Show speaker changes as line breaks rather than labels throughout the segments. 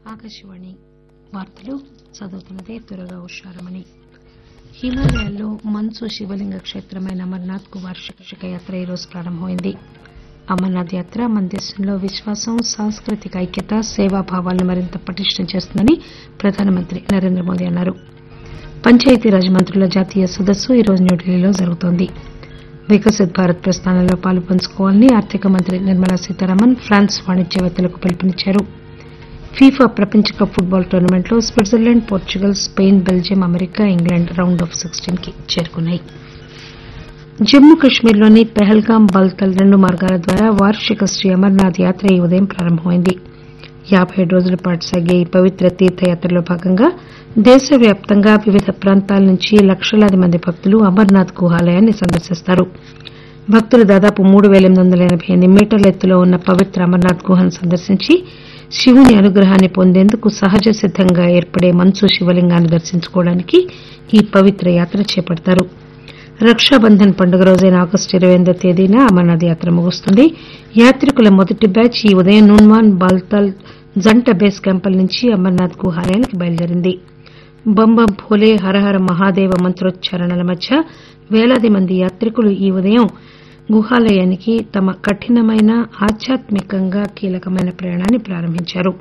ఆకాశవాణి వార్తలు చదువుతున్నది దుర్గా ఉషారమణి హిమాలయాల్లో మంచు శివలింగ క్షేత్రమైన అమర్నాథ్ కు వార్షిక యాత్ర ఈరోజు ప్రారంభమైంది అమర్నాథ్ యాత్ర మన దేశంలో విశ్వాసం సాంస్కృతిక ఐక్యత సేవాభావాలను మరింత పటిష్టం చేస్తుందని ప్రధానమంత్రి నరేంద్ర మోదీ అన్నారు పంచాయతీరాజ్ మంత్రుల జాతీయ సదస్సు ఈరోజు న్యూఢిల్లీలో జరుగుతోంది వికసిత్ భారత్ ప్రస్థానంలో పాలు పంచుకోవాలని ఆర్థిక మంత్రి నిర్మలా సీతారామన్ ఫ్రాన్స్ వాణిజ్యవేత్తలకు పిలుపునిచ్చారు ఫీఫా ప్రపంచ కప్ ఫుట్బాల్ టోర్నమెంట్లో Switzerland Portugal Spain Belgium America England round of sixteen కి చేరుకున్నాయి జమ్మూ కశ్మీర్లోని పెహల్గాం బాల్తల్ రెండు మార్గాల ద్వారా వార్షిక శ్రీ అమర్నాథ్ యాత్ర ఈ ఉదయం ప్రారంభమైంది యాబై ఏడు రోజుల పాటు సాగే ఈ పవిత్ర తీర్థయాత్రలో భాగంగా దేశవ్యాప్తంగా వివిధ ప్రాంతాల నుంచి లక్షలాది మంది భక్తులు అమర్నాథ్ గుహాలయాన్ని సందర్శిస్తారు భక్తులు దాదాపు మూడు పేల ఎనిమిది వందల ఎనబై ఎనిమిది మీటర్ల ఎత్తులో ఉన్న పవిత్ర అమర్నాథ్ గుహను సందర్శించి శివుని అనుగ్రహాన్ని పొందేందుకు సహజ సిద్దంగా ఏర్పడే మంచు శివలింగాన్ని దర్శించుకోవడానికి ఈ పవిత్ర యాత్ర చేపడతారు రక్షాబంధన్ పండుగ రోజైన ఆగస్టు ఇరవై ఎనిమిదో తేదీన అమర్నాథ్ యాత్ర ముగుస్తుంది యాత్రికుల మొదటి బ్యాచ్ ఈ ఉదయం నూన్వాన్ బాల్తాల్ జంట బేస్ క్యాంపుల నుంచి అమర్నాథ్ గుహాలయానికి బయలుదేరింది బంబం భోలే హరహర మహాదేవ మంత్రోచ్చారణల మధ్య వేలాది మంది యాత్రికులు ఈ ఉదయం గుహాలయానికి తమ కఠినమైన ఆధ్యాత్మికంగా కీలకమైన ప్రయాణాన్ని ప్రారంభించారు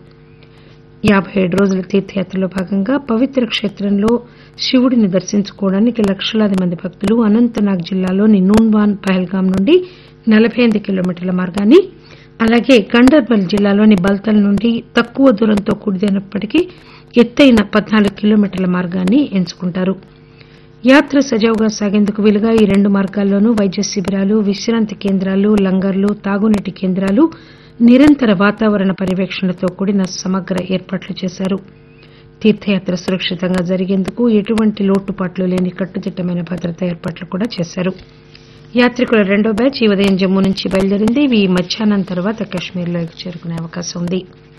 యాబై ఏడు రోజుల తీర్థయాత్రలో భాగంగా పవిత్ర క్షేత్రంలో శివుడిని దర్శించుకోవడానికి లక్షలాది మంది భక్తులు అనంతనాగ్ జిల్లాలోని నూన్వాన్ పహల్గాం నుండి నలబై ఎనిమిది కిలోమీటర్ల మార్గాన్ని అలాగే గండర్బల్ జిల్లాలోని బల్తల్ నుండి తక్కువ దూరంతో కూడినప్పటికీ ఎత్తైన పద్నాలుగు కిలోమీటర్ల మార్గాన్ని ఎంచుకుంటారు యాత్ర సజావుగా సాగేందుకు వీలుగా ఈ రెండు మార్గాల్లోనూ వైద్య శిబిరాలు విశ్రాంతి కేంద్రాలు లంగర్లు తాగునీటి కేంద్రాలు నిరంతర వాతావరణ పర్యవేక్షణతో కూడిన సమగ్ర ఏర్పాట్లు చేశారు తీర్థయాత్ర సురక్షితంగా జరిగేందుకు ఎటువంటి లోటుపాట్లు లేని కట్టుదిట్టమైన భద్రతా ఏర్పాట్లు కూడా చేశారు యాత్రికుల రెండో బ్యాచ్ ఈ ఉదయం జమ్మూ నుంచి బయలుదేరింది ఇవి మధ్యాహ్నం తర్వాత కశ్మీర్లోకి చేరుకునే అవకాశం ఉంది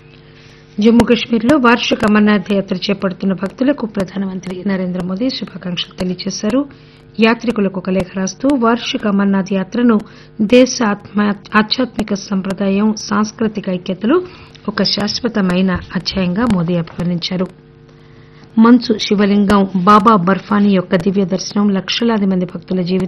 జమ్మూ కశ్మీర్లో వార్షిక అమర్నాథ్ యాత్ర చేపడుతున్న భక్తులకు ప్రధానమంత్రి నరేంద్ర మోదీ శుభాకాంక్షలు తెలియజేశారు యాత్రికులకు ఒక లేఖ రాస్తూ వార్షిక అమర్నాథ్ యాత్రను దేశ ఆధ్యాత్మిక సంప్రదాయం సాంస్కృతిక ఐక్యతలో ఒక శాశ్వతమైన అధ్యాయంగా మోదీ అభివర్ణించారు మంచు శివలింగం బాబా బర్ఫానీ యొక్క దివ్య దర్శనం లక్షలాది మంది భక్తుల జీవితం